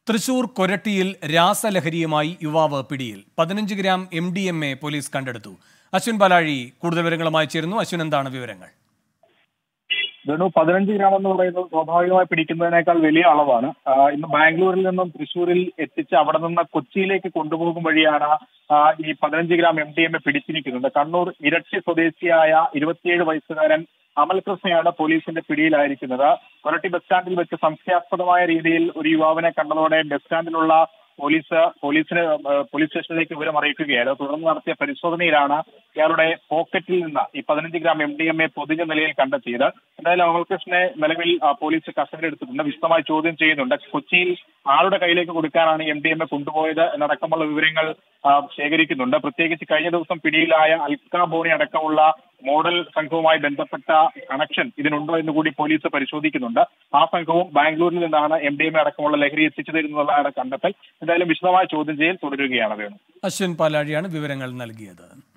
തൃശൂർ കൊരട്ടിയിൽ രാസലഹരിയുമായി യുവാവ് പിടിയിൽ പതിനഞ്ച് gram M D M A police കണ്ടെടുത്തു അശ്വിൻ ബാലാഴി കൂടുതൽ വിവരങ്ങളുമായി ചേരുന്നു അശ്വിൻ എന്താണ് വിവരങ്ങൾ വേണു പതിനഞ്ച് ഗ്രാം എന്ന് പറയുന്നത് സ്വാഭാവികമായി പിടിക്കുന്നതിനേക്കാൾ വലിയ അളവാണ് ആ, ഇന്ന് ബാംഗ്ലൂരിൽ നിന്നും തൃശ്ശൂരിൽ എത്തിച്ച് അവിടെ നിന്ന് കൊച്ചിയിലേക്ക് കൊണ്ടുപോകും വഴിയാണ് ആ, ഈ പതിനഞ്ച് gram M D M A പിടിച്ചിരിക്കുന്നത് കണ്ണൂർ ഇരട്ടി സ്വദേശിയായ ഇരുപത്തിയേഴ് വയസ്സുകാരൻ അമൽ കൃഷ്ണയാണ് പോലീസിന്റെ പിടിയിലായിരിക്കുന്നത് കൊരട്ടി ബസ് സ്റ്റാൻഡിൽ വെച്ച് സംശയാസ്പദമായ രീതിയിൽ ഒരു യുവാവിനെ കണ്ടതോടെ ബസ് സ്റ്റാൻഡിലുള്ള പോലീസ് പോലീസിന് ആ, പോലീസ് സ്റ്റേഷനിലേക്ക് വിവരം അറിയിക്കുകയായിരുന്നു തുടർന്ന് നടത്തിയ പരിശോധനയിലാണ് ഇയാളുടെ പോക്കറ്റിൽ നിന്ന് ഈ പതിനഞ്ച് gram M D M A പൊതിഞ്ഞ നിലയിൽ കണ്ടെത്തിയത് എന്തായാലും അമൽകൃഷ്ണനെ നിലവിൽ ആ, പോലീസ് കസ്റ്റഡി എടുത്തിട്ടുണ്ട് വിശദമായി ചോദ്യം ചെയ്യുന്നുണ്ട് കൊച്ചിയിൽ ആരുടെ കയ്യിലേക്ക് കൊടുക്കാനാണ് എം ഡി എം എ കൊണ്ടുപോയത് എന്നടക്കമുള്ള വിവരങ്ങൾ ആ, ശേഖരിക്കുന്നുണ്ട് പ്രത്യേകിച്ച് കഴിഞ്ഞ ദിവസം പിടിയിലായ അൽക്ക ബോണി അടക്കമുള്ള മോഡൽ സംഘവുമായി ബന്ധപ്പെട്ട കണക്ഷൻ ഇതിനുണ്ടോ എന്ന് കൂടി പോലീസ് പരിശോധിക്കുന്നുണ്ട് ആ സംഘവും ബാംഗ്ലൂരിൽ നിന്നാണ് എം ഡി എം എ അടക്കമുള്ള ലഹരി എത്തിച്ചു തരുന്നതാണ് കണ്ടെത്തൽ എന്തായാലും വിശദമായ ചോദ്യം ചെയ്യൽ തുടരുകയാണ് വേണു അശ്വിൻ പാലാഴിയാണ് വിവരങ്ങൾ നൽകിയത്